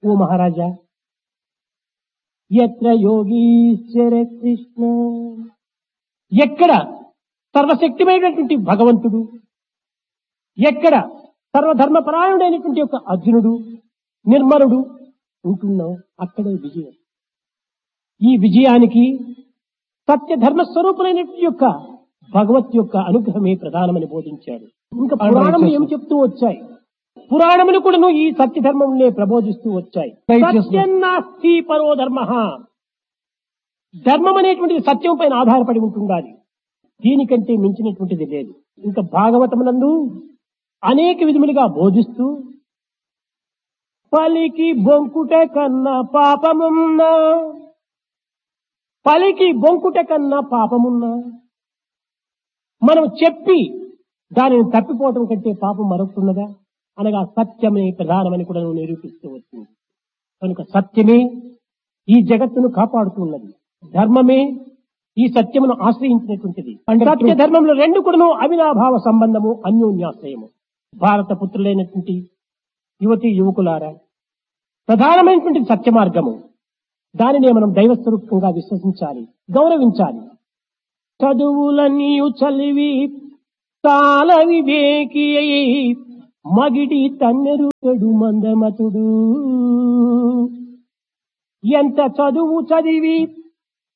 ఓ మహారాజా ఎత్ర యోగీశ్వర కృష్ణ ఎక్కడ సర్వశక్తిమైనటువంటి భగవంతుడు ఎక్కడ సర్వధర్మపరాయణుడైనటువంటి యొక్క అర్జునుడు నిర్మలుడు ఉంటున్నావు అక్కడే విజయం ఈ విజయానికి సత్యధర్మ స్వరూపులైనటువంటి యొక్క భగవత్ యొక్క అనుగ్రహమే ప్రధానమని బోధించాడు ఇంకా పురాణములు ఏం చెప్తూ వచ్చాయి పురాణములు కూడాను ఈ సత్యధర్మములే ప్రబోధిస్తూ వచ్చాయి Righteousness. సత్యన్నాస్తి పరో ధర్మ ధర్మం అనేటువంటిది సత్యం పైన ఆధారపడి ఉంటుండాలి దీనికంటే మించినటువంటిది లేదు ఇంకా భాగవతమునందు అనేక విధములుగా బోధిస్తూ పలికి బొంకుట కన్నా పాపమున్నా పలికి బొంకుట కన్నా పాపమున్నా మనం చెప్పి దానిని తప్పిపోవటం కంటే పాపం మరొకటున్నదా అనగా సత్యమే ప్రధానమని కూడా నువ్వు నిరూపిస్తూ వచ్చింది కనుక సత్యమే ఈ జగత్తును కాపాడుతున్నది ధర్మమే ఈ సత్యమును ఆశ్రయించినటువంటిది సత్య ధర్మంలో రెండు కూడాను అవినాభావ సంబంధము అన్యోన్యాశ్రయము భారత పుత్రులైనటువంటి యువతి యువకులారా ప్రధానమైనటువంటి సత్య మార్గము దానినే మనం దైవస్వరూపంగా విశ్వసించాలి గౌరవించాలి చదువులన్నీయు చలివి తాల వివేకి అయి మగిడి తన్నెరుగడు మందమతుడు ఎంత చదువు చదివి